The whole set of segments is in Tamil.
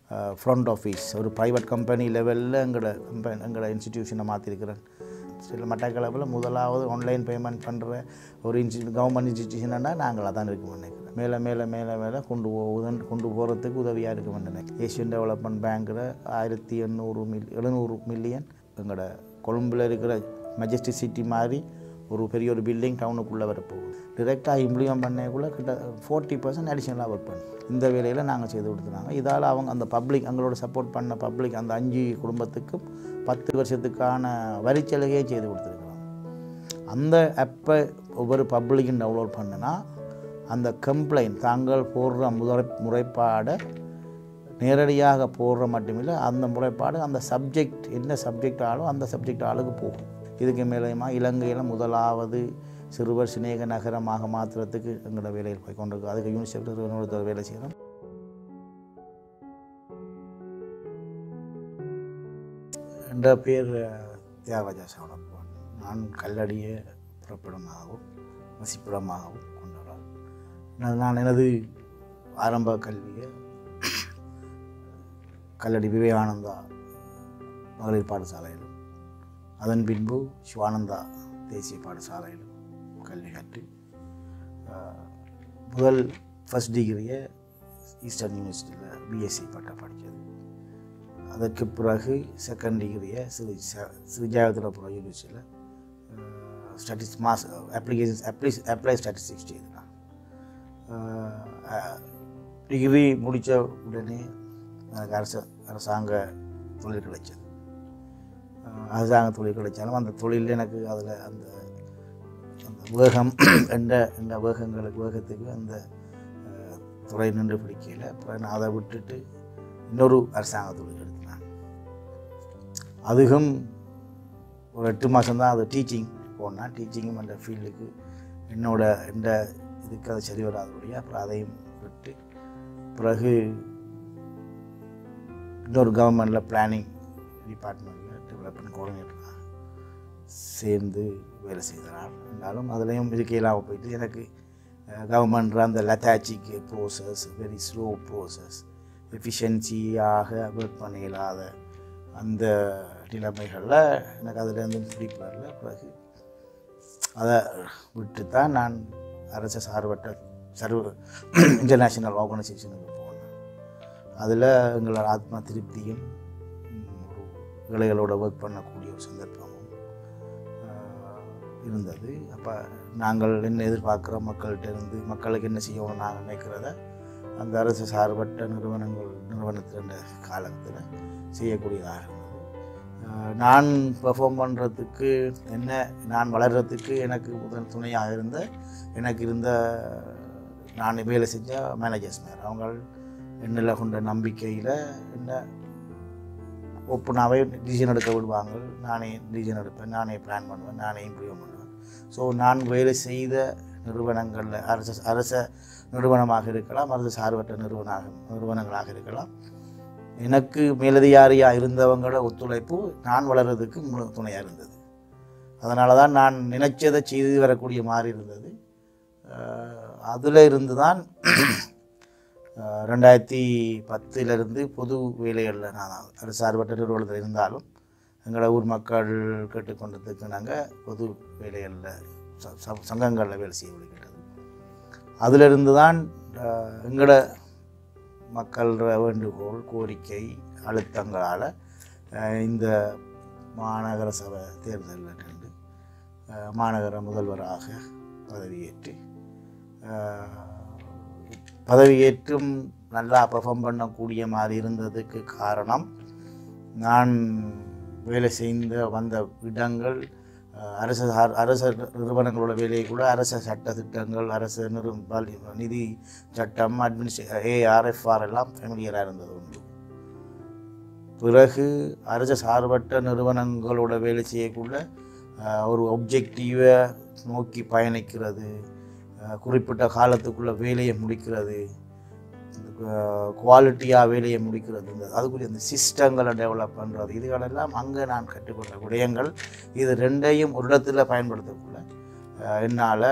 ஃப்ரண்ட் ஆஃபீஸ் ஒரு ப்ரைவேட் கம்பெனி லெவலில் எங்களோட கம்பெனி எங்களோட இன்ஸ்டிடியூஷனை மாற்றிருக்கிறேன் சில மட்டக்களப்பில் முதலாவது ஆன்லைன் பேமெண்ட் பண்ணுற ஒரு இன்ஸ்டி கவர்மெண்ட் இன்ஸ்டிடியூஷன்னா நாங்கள் அதான் இருக்க நினைக்கிறேன் மேலே மேலே மேலே மேலே கொண்டு போகுதுன்னு கொண்டு போகிறதுக்கு உதவியாக இருக்க நினைக்கிறேன் ஏஷியன் டெவலப்மெண்ட் பேங்க்கில் ஆயிரத்தி எண்ணூறு மில் எழுநூறு மில்லியன் எங்களோட கொழும்பில் இருக்கிற மெஜஸ்டி சிட்டி மாதிரி ஒரு பெரிய ஒரு பில்டிங் டவுனுக்குள்ளே வரப்போகுது டிரெக்டாக இம்ப்ளிமெண்ட் பண்ணக்குள்ளே கிட்ட ஃபோர்ட்டி பர்சன்ட் அடிஷனலாக ஒர்க் பண்ணி இந்த வேலையில் நாங்கள் செய்து கொடுத்துருந்தாங்க இதால் அவங்க அந்த பப்ளிக் எங்களோட சப்போர்ட் பண்ண பப்ளிக் அந்த அஞ்சு குடும்பத்துக்கும் பத்து வருஷத்துக்கான வரிச்சலுகையை செய்து கொடுத்துருக்குறோம் அந்த ஆப்பை ஒவ்வொரு பப்ளிக்கும் டவுன்லோட் பண்ணுனா அந்த கம்ப்ளைண்ட் தாங்கள் போடுற முறை முறைப்பாடை நேரடியாக போடுற மட்டுமில்லை அந்த முறைப்பாடு அந்த சப்ஜெக்ட் என்ன சப்ஜெக்ட் ஆளோ அந்த சப்ஜெக்ட் ஆளுக்கு போகும் இதுக்கு மேலேயுமா இலங்கையில் முதலாவது சிறுவர் சிநேக நகரமாக மாற்றுறதுக்கு எங்களோட வேலையில் போய் கொண்டிருக்கு அதுக்கு யூனிசெஃப் நிறுவனத்தோட வேலை செய்கிறோம் என்ற பேர் தியாகராஜா சவணப்பன் நான் கல்லடிய புறப்படமாகவும் வசிப்பிடமாகவும் கொண்டவரால் நான் நான் எனது ஆரம்ப கல்வியை கல்லடி விவேகானந்தா மகளிர் பாடசாலையிலும் அதன் பின்பு சிவானந்தா தேசிய பாடசாலையிலும் கல்வி கற்று ஆஹ், முதல் ஃபஸ்ட் டிகிரியை ஈஸ்டர்ன் யூனிவர்சிட்டியில் பிஎஸ்சி பட்டம் படித்தது அதற்கு பிறகு செகண்ட் டிகிரியை ஸ்ரீ ச- ஸ்ரீ ஜெயவதிரபுரம் யூனிவர்சிட்டியில் ஸ்டாட்டிஸ் mass applications apply apply statistics செய்தேன் டிகிரி முடித்த உடனே எனக்கு அரசு அரசாங்க தொழில் கிடைச்சது அஹ் அரசாங்க தொழில் கிடைச்சாலும் அந்த தொழிலில் எனக்கு அதில் அந்த அந்த வேகம் எந்த எந்த வேகங்களுக்கு வேகத்துக்கு அந்த அஹ், துறை நின்று பிடிக்கல அப்புறம் நான் அதை விட்டுட்டு இன்னொரு அரசாங்க தொழில் எடுத்தேன் அதுக்கும் ஒரு எட்டு மாதம்தான் அது டீச்சிங் போனேன் டீச்சிங்கும் அந்த ஃபீல்டுக்கு என்னோட இந்த இதுக்கு அது சரி வராதபடியாக அப்புறம் அதையும் விட்டு பிறகு இன்னொரு கவர்மெண்டில் பிளானிங் டிபார்ட்மெண்ட்டில் டெவலப்மெண்ட் கோஆர்டினேட்டராக சேர்ந்து வேலை செய்கிறார் இருந்தாலும் அதுலேயும் இருக்கையில்லாமல் போயிட்டு எனக்கு கவர்மெண்ட் அந்த லத்தாச்சிக்கு ப்ரோசஸ் வெரி ஸ்லோ ப்ரோசஸ் எஃபிஷியன்சியாக ஒர்க் பண்ண இயலாத அந்த நிலைமைகளில் எனக்கு அதுலேருந்து பிடிப்பு வரல பிறகு அதை விட்டு தான் நான் அரச சார்பற்ற சர்வ இன்டர்நேஷ்னல் ஆர்கனைசேஷனுக்கு போனேன் அதில் எங்களோட ஆத்ம திருப்தியும் ம், ஒரு இளைகளோட ஒர்க் பண்ணக்கூடிய ஒரு சந்தர்ப்பமும் ஆஹ், இருந்தது அப்போ நாங்கள் என்ன எதிர்பார்க்குற மக்கள்கிட்ட இருந்து மக்களுக்கு என்ன செய்யணும் நாங்கள் நினைக்கிறத அந்த அரசு சார்பற்ற நிறுவனங்கள் நிறுவனத்தின் காலத்தில் செய்யக்கூடியதாக இருந்தது ஆஹ், நான் பெர்ஃபார்ம் பண்ணுறதுக்கு என்ன நான் வளர்கிறதுக்கு எனக்கு முதல் துணையாக இருந்த எனக்கு இருந்த நான் வேலை செஞ்ச மேனேஜர்ஸ் மேர் அவங்க என்னில் கொண்ட நம்பிக்கையில் என்ன ஓப்பனாகவே டிசிஷன் எடுக்க விடுவாங்க நானே டிசிஷன் எடுப்பேன் நானே பிளான் பண்ணுவேன் நானே இம்ப்ரூவ் பண்ணுவேன் ஸோ நான் வேலை செய்த நிறுவனங்களில் அரச அரச நிறுவனமாக இருக்கலாம் அரசு சார்பற்ற நிறுவனாக நிறுவனங்களாக இருக்கலாம் எனக்கு மேலதிகாரியாக இருந்தவங்களோட ஒத்துழைப்பு நான் வளர்கிறதுக்கு முழு துணையாக இருந்தது அதனால தான் நான் நினைச்சதை செய்து வரக்கூடிய மாதிரி இருந்தது அதில் இருந்து தான் அஹ், ரெண்டாயிரத்தி பத்திலிருந்து பொது வேலைகளில் நான் அரசு சார்பற்ற நிறுவனத்தில் இருந்தாலும் எங்களோட ஊர் மக்கள் கேட்டுக்கொண்டதுக்கு நாங்கள் பொது வேலைகளில் ச- ச- சங்கங்களில் வேலை செய்ய முடிகிறது அதிலிருந்து தான் அஹ், எங்களோட மக்களோட வேண்டுகோள் கோரிக்கை அழுத்தங்களால் அஹ், இந்த மாநகர சபை தேர்தலில் நின்று அஹ், மாநகர முதல்வராக பதவியேற்று அஹ், பதவியேற்றும் நல்லா பெர்ஃபார்ம் பண்ணக்கூடிய மாதிரி இருந்ததுக்கு காரணம் நான் வேலை செய்த வந்த இடங்கள் அஹ், அரசு சார்- அரசு நிறுவனங்களோட வேலையை கூட அரச சட்ட திட்டங்கள் அரசு நிறு பள்ளி- நிதி சட்டம் அட்மினிஸ்ட்ரே ஏஆர்எஃப்ஆர் எல்லாம் ஃபெமிலியராக இருந்தது உண்டு பிறகு அரசு சார்பற்ற நிறுவனங்களோட வேலை செய்யக்குள்ள அஹ், ஒரு ஒப்ஜெக்டிவை நோக்கி பயணிக்கிறது அஹ், குறிப்பிட்ட காலத்துக்குள்ள வேலையை முடிக்கிறது குவாலிட்டியாக வேலையை முடிக்கிறது இந்த அதுக்குரிய இந்த சிஸ்டங்களை டெவலப் பண்ணுறது இதுகளெல்லாம் அங்கே நான் கற்றுக்கொண்ட விடயங்கள் இது ரெண்டையும் ஒரு இடத்துல பயன்படுத்தக்குள்ள என்னால்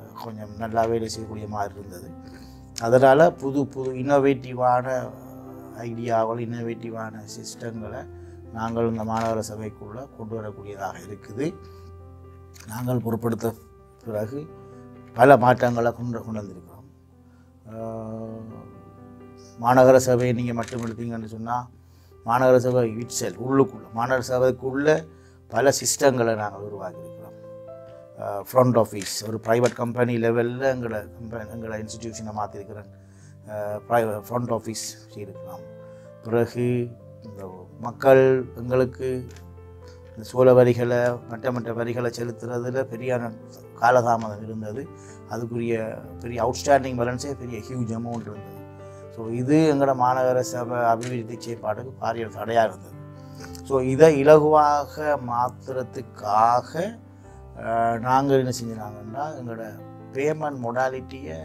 கொஞ்சம் நல்லா வேலை செய்யக்கூடிய மாதிரி இருந்தது அதனால் புது புது இன்னோவேட்டிவான ஐடியாவில் இன்னோவேட்டிவான சிஸ்டங்களை நாங்கள் இந்த மாநகர சபைக்குள்ளே கொண்டு வரக்கூடியதாக இருக்குது நாங்கள் பொருட்படுத்த பிறகு பல மாற்றங்களை கொண்டு கொண்டு வந்திருக்கிறோம் ஆஹ் மாநகர சபையை நீங்கள் மட்டும் எடுத்தீங்கன்னு சொன்னால் மாநகர சபை இட்செல் உள்ளுக்குள்ளே மாநகர சபைக்குள்ளே பல சிஸ்டங்களை நாங்கள் உருவாக்கியிருக்கிறோம் ஃப்ரண்ட் ஆஃபீஸ் ஒரு ப்ரைவேட் கம்பெனி லெவலில் எங்களோட கம்பெனி எங்களோட இன்ஸ்டிடியூஷனை மாற்றிருக்கிறேன் ப்ரைவேட் ஃப்ரண்ட் ஆஃபீஸ் செய்திருக்கலாம் பிறகு இந்த மக்கள் எங்களுக்கு இந்த சோழ வரிகளை மற்ற மற்ற வரிகளை செலுத்துறதுல பெரிய காலதாமதம் இருந்தது அதுக்குரிய பெரிய அவுட்ஸ்டாண்டிங் பேலன்ஸே பெரிய ஹியூஜ் அமௌண்ட் இருந்தது ஸோ இது எங்களோட மாநகர சபை அபிவிருத்தி செயற்பாடுக்கு பாரிய தடையாக இருந்தது ஸோ இதை இலகுவாக மாற்றுறதுக்காக நாங்கள் என்ன செஞ்சினாங்கன்னா எங்களோட பேமெண்ட் மொடாலிட்டியை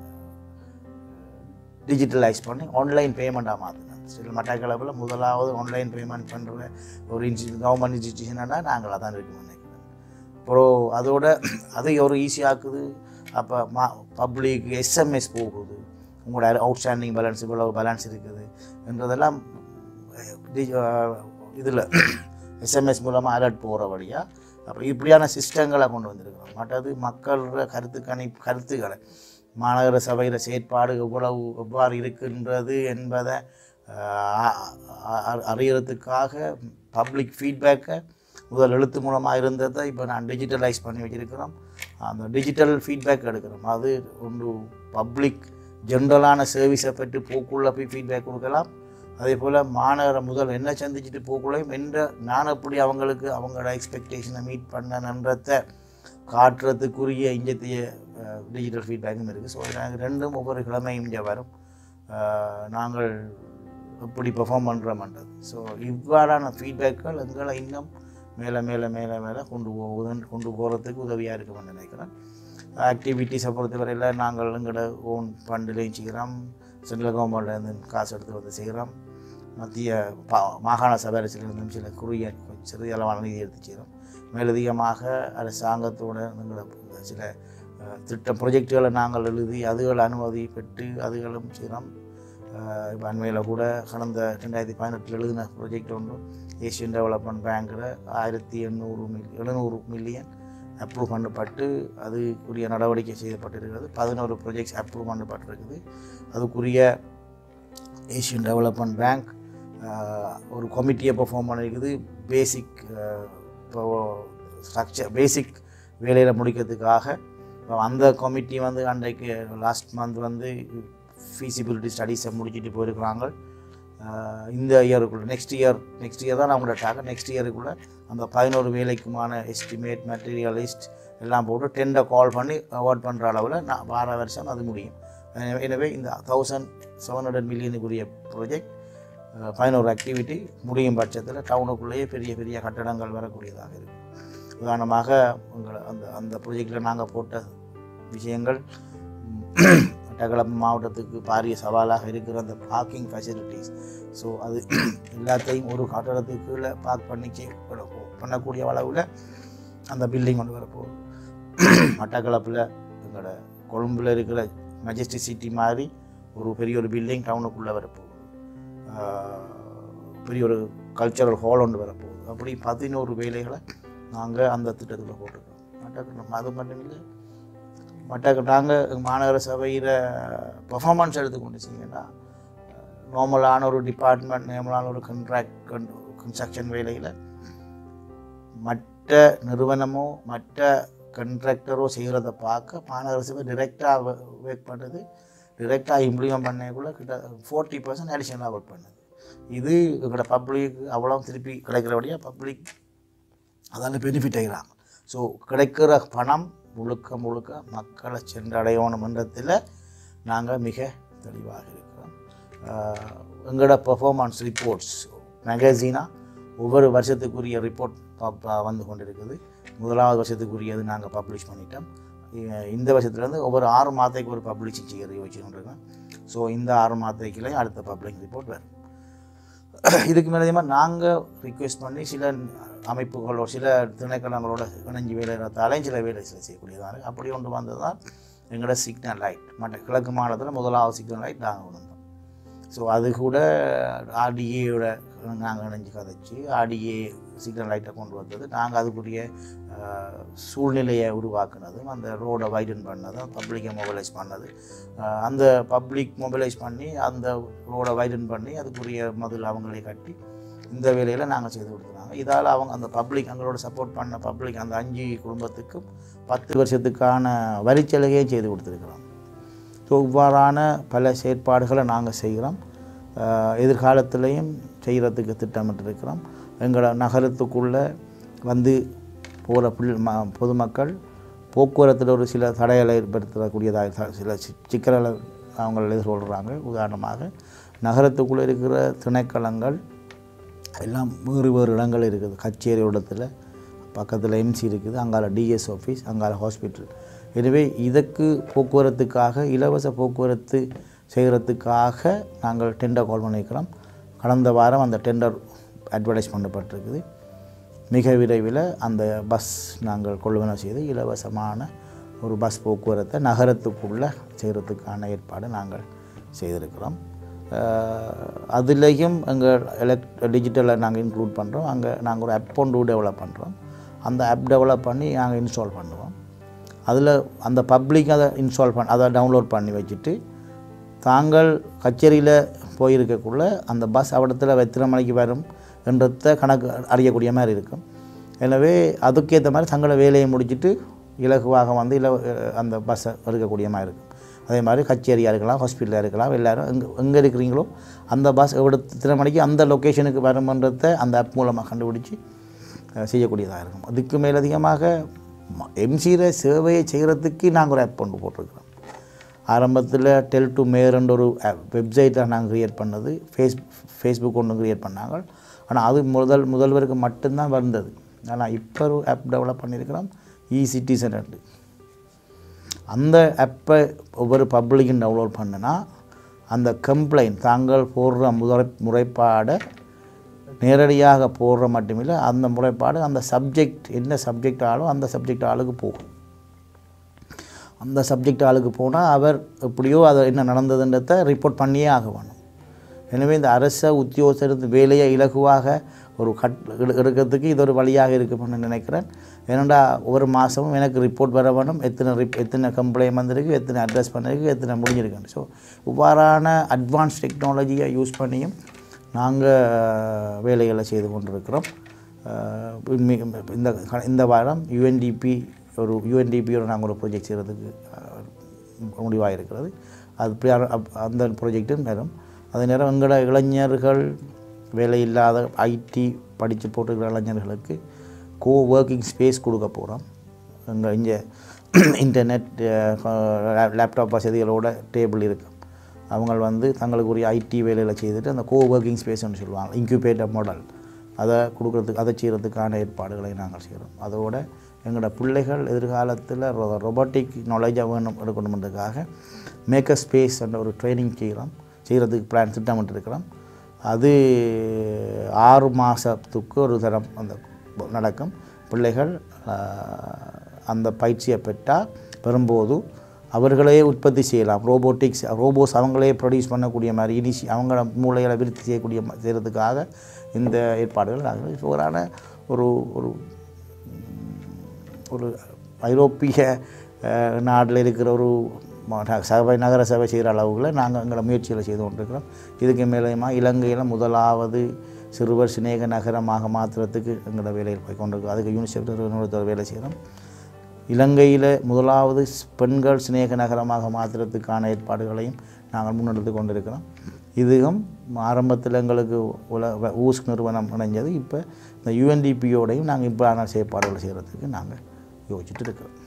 டிஜிட்டலைஸ் பண்ணி ஆன்லைன் பேமெண்ட்டாக மாற்றினோம் சில மட்டக்களப்பில் முதலாவது ஆன்லைன் பேமெண்ட் பண்ணுற ஒரு இன்ஸ்டி கவர்மெண்ட் இன்ஸ்டிடியூஷனாக நாங்கள் அதான் இருக்குன்னு நினைக்கிறேன் அப்புறம் அதோட அது ஒரு ஈஸியாக்குது அப்போ மா பப்ளிக் எஸ்எம்எஸ் போகுது உங்களோட அவுட்ஸ்டாண்டிங் பேலன்ஸ் இவ்வளவு பேலன்ஸ் இருக்குது என்றதெல்லாம் இதில் எஸ்எம்எஸ் மூலமாக அலர்ட் போகிற வழியாக அப்போ இப்படியான சிஸ்டங்களை கொண்டு வந்திருக்கிறோம் மற்றது மக்களோட கருத்து கணி கருத்துக்களை மாநகர சபையில் செயற்பாடு எவ்வளவு எவ்வாறு இருக்கின்றது என்பதை அறியறதுக்காக பப்ளிக் ஃபீட்பேக்கை முதல் எழுத்து மூலமாக இருந்ததை இப்போ நான் டிஜிட்டலைஸ் பண்ணி வச்சுருக்கிறோம் அந்த டிஜிட்டல் ஃபீட்பேக் எடுக்கிறோம் அது ஒன்று பப்ளிக் ஜென்ரலான சர்வீஸை பற்றி போக்குள்ள போய் ஃபீட்பேக் கொடுக்கலாம் அதே போல் மாநகர முதல் என்ன சந்திச்சுட்டு போக்குள்ளையும் என்ற நான் எப்படி அவங்களுக்கு அவங்களோட எக்ஸ்பெக்டேஷனை மீட் பண்ணணுன்றத காட்டுறதுக்குரிய இஞ்சத்திய டிஜிட்டல் ஃபீட்பேக்கும் இருக்குது ஸோ எனக்கு ரெண்டும் ஒவ்வொரு கிழமையும் இங்கே வரும் நாங்கள் எப்படி பெர்ஃபார்ம் பண்ணுறோம்ன்றது ஸோ இவ்வாறான ஃபீட்பேக்கள் எங்களை இன்னும் மேலே மேலே மேலே மேலே கொண்டு போகுதுன்னு கொண்டு போகிறதுக்கு உதவியாக இருக்குமென்னு நினைக்கிறேன் ஆக்டிவிட்டீஸை பொறுத்தவரையில் நாங்கள் எங்களோட ஓன் ஃபண்டுலையும் செய்கிறோம் சென்ட்ரல் கவர்மெண்ட்லேருந்து காசு எடுத்து வந்து செய்கிறோம் மத்திய பா மாகாண சபையிலிருந்தும் சில குறுகிய சிறிய அளவான நிதி எடுத்து செய்கிறோம் மேலதிகமாக அரசாங்கத்தோட எங்களோட சில திட்ட ப்ரொஜெக்டுகளை நாங்கள் எழுதி அதுகள் அனுமதி பெற்று அதுகளும் செய்கிறோம் இப்போ அண்மையில் கூட கடந்த ரெண்டாயிரத்தி பதினெட்டில் எழுதின ப்ரொஜெக்ட் ஒன்று ஏஷியன் டெவலப்மெண்ட் பேங்க்கில் ஆயிரத்தி எண்ணூறு மில் எழுநூறு மில்லியன் அப்ரூவ் பண்ணப்பட்டு அதுக்குரிய நடவடிக்கை செய்யப்பட்டிருக்கிறது பதினோரு ப்ரொஜெக்ட்ஸ் அப்ரூவ் பண்ணப்பட்டிருக்குது அதுக்குரிய ஏஷியன் டெவலப்மெண்ட் பேங்க் ஒரு கமிட்டியை பெர்ஃபார்ம் பண்ணியிருக்குது பேசிக் இப்போ ஸ்ட்ரக்சர் பேசிக் வேலையில் முடிக்கிறதுக்காக அந்த கமிட்டி வந்து அன்றைக்கு லாஸ்ட் மந்த் வந்து ஃபீசிபிலிட்டி ஸ்டடீஸை முடிச்சுட்டு போயிருக்கிறாங்க இந்த இயருக்குள்ளே நெக்ஸ்ட் இயர் நெக்ஸ்ட் இயர் தான் நம்மளோட டார்கெட் நெக்ஸ்ட் இயருக்குள்ளே அந்த பதினோரு வேலைக்குமான எஸ்டிமேட் மெட்டீரியலிஸ்ட் எல்லாம் போட்டு டெண்டர் கால் பண்ணி அவார்ட் பண்ணுற அளவில் நான் வார வருஷம் அது முடியும் எனவே இந்த தௌசண்ட் செவன் ஹண்ட்ரட் மில்லியனுக்குரிய ப்ராஜெக்ட் பதினோரு ஆக்டிவிட்டி முடியும் பட்சத்தில் டவுனுக்குள்ளேயே பெரிய பெரிய கட்டடங்கள் வரக்கூடியதாக இருக்கும் உதாரணமாக உங்களை அந்த அந்த ப்ரொஜெக்டில் நாங்கள் போட்ட விஷயங்கள் மட்டக்களப்பு மாவட்டத்துக்கு பாரிய சவாலாக இருக்கிற அந்த பார்க்கிங் ஃபெசிலிட்டிஸ் ஸோ அது எல்லாத்தையும் ஒரு கட்டடத்துக்கு கீழே பார்க் பண்ணி பண்ணக்கூடிய அளவில் அந்த பில்டிங் கொண்டு வரப்போகுது மட்டக்களப்பில் எங்களோட கொழும்பில் இருக்கிற மெஜஸ்டிக் சிட்டி மாதிரி ஒரு பெரிய ஒரு பில்டிங் டவுனுக்குள்ளே வரப்போகுது பெரிய ஒரு கல்ச்சரல் ஹால் ஒன்று வரப்போகுது அப்படி பதினோரு வேலைகளை நாங்கள் அந்த திட்டத்தில் போட்டிருக்கோம் மட்டக்களம் அது மட்டும் இல்லை மற்ற நாங்கள் மாநகர சபையில் பர்ஃபார்மன்ஸ் எடுத்துக்கொண்டு செய்யுங்கன்னா நார்மலான ஒரு டிபார்ட்மெண்ட் நார்மலான ஒரு கண்ட்ராக்ட் கன்ஸ்ட்ரக்ஷன் வேலையில் மற்ற நிறுவனமோ மற்ற கண்ட்ராக்டரோ செய்கிறத பார்க்க மாநகர சபை டிரெக்டாக ஒர்க் பண்ணுறது டிரெக்டாக இம்ப்ளிமெண்ட் பண்ணக்குள்ள கிட்ட ஃபோர்ட்டி பர்சன்ட் அடிஷனலாக ஒர்க் பண்ணுது இது எங்களோட பப்ளிக் அவ்வளோ திருப்பி கிடைக்கிறபடியாக பப்ளிக் அதால் பெனிஃபிட் ஆகிறாங்க ஸோ கிடைக்கிற பணம் முழுக்க முழுக்க மக்களை சென்றடையணும் என்றத்தில் நாங்கள் மிக தெளிவாக இருக்கிறோம் எங்களோட பெர்ஃபார்மன்ஸ் ரிப்போர்ட்ஸ் மேகசீனாக ஒவ்வொரு வருஷத்துக்குரிய ரிப்போர்ட் வந்து கொண்டிருக்குது முதலாவது வருஷத்துக்குரியது நாங்கள் பப்ளிஷ் பண்ணிட்டோம் இந்த வருஷத்துலேருந்து ஒவ்வொரு ஆறு மாதத்துக்கு ஒரு பப்ளிஷிங் செய்ய வச்சு கொண்டிருக்கோம் ஸோ இந்த ஆறு மாதத்துக்குள்ளே அடுத்த பப்ளிக் ரிப்போர்ட் வரும் இதுக்கு மேலே நாங்கள் ரிக்வெஸ்ட் பண்ணி சில அமைப்புகளோட சில திணைக்களங்களோட இணைஞ்சு வேலை இருந்தாலும் சில வேலை சில செய்யக்கூடியதாக இருக்குது அப்படி ஒன்று வந்தது தான் எங்களோட சிக்னல் லைட் மற்ற கிழக்கு மாநிலத்தில் முதலாவது சிக்னல் லைட் நாங்கள் வந்தோம் ஸோ அது கூட ஆர்டிஏயோட நாங்கள் இணைஞ்சு கதைச்சு ஆர்டிஏ சிக்னல் லைட்டை கொண்டு வந்தது நாங்கள் அதுக்குரிய அஹ், சூழ்நிலையை உருவாக்குனதும் அந்த ரோடை வைடன் பண்ணதும் பப்ளிக்கை மொபைலைஸ் பண்ணது அஹ், அந்த பப்ளிக் மொபைலைஸ் பண்ணி அந்த ரோடை வைடன் பண்ணி அதுக்குரிய முதல் அவங்களே கட்டி இந்த வேலையில் நாங்கள் செய்து கொடுத்துருந்தாங்க இதால் அவங்க அந்த பப்ளிக் எங்களோட சப்போர்ட் பண்ண பப்ளிக் அந்த அஞ்சு குடும்பத்துக்கும் பத்து வருஷத்துக்கான வரிச்சலுகையும் செய்து கொடுத்துருக்குறோம் ஸோ இவ்வாறான பல செயற்பாடுகளை நாங்கள் செய்கிறோம் அஹ் எதிர்காலத்திலையும் செய்கிறதுக்கு திட்டமிட்டிருக்கிறோம் எங்களோட நகரத்துக்குள்ளே வந்து போகிற பிள் ம பொதுமக்கள் போக்குவரத்தில் ஒரு சில தடைகளை ஏற்படுத்தக்கூடியதாக த- சில சி- சிக்கல்களை அவங்க எதிர்கொள்கிறாங்க உதாரணமாக நகரத்துக்குள்ளே இருக்கிற திணைக்களங்கள் எல்லாம் வேறு வேறு இடங்கள் இருக்குது கச்சேரி இடத்துல பக்கத்தில் எம்சி இருக்குது அங்கால டிஎஸ் ஆஃபீஸ் அங்கால ஹாஸ்பிட்டல் எனவே இதற்கு போக்குவரத்துக்காக இலவச போக்குவரத்து செய்கிறதுக்காக நாங்கள் டெண்டர் கால் பண்ணியிருக்கிறோம் கடந்த வாரம் அந்த டெண்டர் அட்வர்டைஸ் பண்ணப்பட்டிருக்குது மிக விரைவில் அந்த பஸ் நாங்கள் கொள்வனை செய்து இலவசமான ஒரு பஸ் போக்குவரத்தை நகரத்துக்குள்ளே செய்கிறதுக்கான ஏற்பாடு நாங்கள் செய்திருக்கிறோம் அதுலேயும் எங்கள் எலக்ட் டிஜிட்டலை நாங்கள் இன்க்ளூட் பண்ணுறோம் அங்கே நாங்கள் ஒரு ஆப் ஒன்று டெவலப் பண்ணுறோம் அந்த ஆப் டெவலப் பண்ணி நாங்கள் இன்ஸ்டால் பண்ணுவோம் அதில் அந்த பப்ளிக் அதை இன்ஸ்டால் பண்ண அதை டவுன்லோட் பண்ணி வச்சுட்டு தாங்கள் கச்சேரியில் போயிருக்கக்குள்ள அந்த பஸ் அவடத்தில் எத்தனை மணிக்கு வரும் என்றத கணக்கு அறியக்கூடிய மாதிரி இருக்கும் எனவே அதுக்கேற்ற மாதிரி தங்களை வேலையை முடிச்சுட்டு இலகுவாக வந்து இல அந்த பஸ்ஸை எடுக்கக்கூடிய மாதிரி இருக்கும் அதே மாதிரி கச்சேரியாக இருக்கலாம் ஹாஸ்பிட்டலாக இருக்கலாம் எல்லோரும் எங்கே எங்கே இருக்கிறீங்களோ அந்த பஸ் எவ்வளோ இத்தனை மணிக்கு அந்த லொக்கேஷனுக்கு வருமன்றதை அந்த ஆப் மூலமாக கண்டுபிடிச்சி அஹ், செய்யக்கூடியதாக இருக்கும் அதுக்கு மேலதிகமாக எம்சியில் சேவையை செய்கிறதுக்கு நாங்கள் ஒரு ஆப் கொண்டு போட்டிருக்கிறோம் ஆரம்பத்தில் டெல் டு மேர்ன்ற ஒரு வெப்சைட்டை நாங்கள் க்ரியேட் பண்ணது ஃபேஸ் ஃபேஸ்புக் ஒன்று க்ரியேட் பண்ணாங்க ஆனால் அது முதல் முதல்வருக்கு மட்டும்தான் வந்தது ஆனால் இப்போ ஒரு ஆப் டெவலப் பண்ணியிருக்கிறோம் இ சிட்டிசன் அந்த ஆப்பை ஒவ்வொரு பப்ளிக்கும் டவுன்லோட் பண்ணுனா அந்த கம்ப்ளைண்ட் தாங்கள் போடுற முறை முறைப்பாடை நேரடியாக போடுற மட்டுமில்லை அந்த முறைப்பாடு அந்த சப்ஜெக்ட் என்ன சப்ஜெக்ட் ஆளோ அந்த சப்ஜெக்ட் ஆளுக்கு போகும் அந்த சப்ஜெக்ட் ஆளுக்கு போனால் அவர் எப்படியோ அதை என்ன நடந்ததுன்றதை ரிப்போர்ட் பண்ணியே ஆக வேணும் எனவே இந்த அரச உத்தியோகத்தர் வேலையை இலகுவாக ஒரு கட் எடு- எடுக்கிறதுக்கு இது ஒரு வழியாக இருக்கும்னு நினைக்கிறேன் ஏனெண்டா ஒவ்வொரு மாதமும் எனக்கு ரிப்போர்ட் வர வேணும் எத்தனை ரிப் எத்தனை கம்ப்ளைண்ட் வந்திருக்கு எத்தனை அட்ரஸ் பண்ணிருக்கு எத்தனை முடிஞ்சிருக்கு ஸோ இவ்வாறான அட்வான்ஸ் டெக்னாலஜியை யூஸ் பண்ணியும் நாங்கள் வேலைகளை செய்து கொண்டிருக்கிறோம் அஹ் மி- இந்த க- இந்த வாரம் யுஎன்டிபி ஒரு யுஎன்டிபியோட நாங்கள் ஒரு ப்ராஜெக்ட் செய்கிறதுக்கு முடிவாக இருக்கிறது அது இப்படி அ- அப்- அந்த ப்ராஜெக்ட்டும் வரும் அதே நேரம் எங்களோட இளைஞர்கள் வேலை இல்லாத ஐடி படித்து போட்டிருக்கிற இளைஞர்களுக்கு கோ ஒர்க்கிங் ஸ்பேஸ் கொடுக்க போகிறோம் எங்கள் இங்கே இன்டர்நெட் லேப்டாப் வசதிகளோட டேபிள் இருக்கு அவங்க வந்து தங்களுக்குரிய ஐடி வேலையில் செய்துட்டு அந்த கோ ஒர்க்கிங் ஸ்பேஸ்னு சொல்லுவாங்க இன்குபேட்டர் மாடல் அதை கொடுக்கறதுக்கு அதை செய்கிறதுக்கான ஏற்பாடுகளை நாங்கள் செய்கிறோம் அதோட எங்களோட பிள்ளைகள் எதிர்காலத்தில் ரொபாட்டிக் நாலேஜாக வேணும் எடுக்கணுன்றதுக்காக மேக்கர் ஸ்பேஸ் என்ற ஒரு ட்ரைனிங் செய்கிறோம் செய்கிறதுக்கு பிளான் திட்டமிட்டு இருக்கிறோம் அது ஆறு மாதத்துக்கு ஒரு தரம் அந்த நடக்கும் பிள்ளைகள் ஆஹ், அந்த பயிற்சியை பெற்றால் பெறும்போது அவர்களே உற்பத்தி செய்யலாம் ரோபோட்டிக்ஸ் ரோபோஸ் அவங்களே ப்ரொடியூஸ் பண்ணக்கூடிய மாதிரி இனிஷி அவங்கள மூளைகளை விருத்தி செய்யக்கூடிய ம- செய்கிறதுக்காக இந்த ஏற்பாடுகள் நாங்கள் சுவரான ஒரு ஒரு ஒரு ஐரோப்பிய அஹ், நாட்டில் இருக்கிற ஒரு ம- சபை நகர சபை செய்கிற அளவுகளில் நாங்கள் எங்களை முயற்சிகளை செய்து கொண்டிருக்கிறோம் இதுக்கு மேலேயுமா இலங்கையில் முதலாவது சிறுவர் சிநேக நகரமாக மாற்றுறதுக்கு எங்களோட வேலையில் போய் கொண்டிருக்கோம் அதுக்கு யூனிசெஃப் நிறுவனத்தோட வேலை செய்கிறோம் இலங்கையில் முதலாவது ஸ்- பெண்கள் சிநேக நகரமாக மாற்றுறதுக்கான ஏற்பாடுகளையும் நாங்கள் முன்னெடுத்து கொண்டிருக்கிறோம் இதுவும் ஆரம்பத்தில் எங்களுக்கு உல ஊஸ் நிறுவனம் இணைஞ்சது இப்போ இந்த யுஎன்டிபியோடையும் நாங்கள் இப்போ செயற்பாடுகள் செய்கிறதுக்கு நாங்கள் யோசிச்சுட்டு இருக்கிறோம்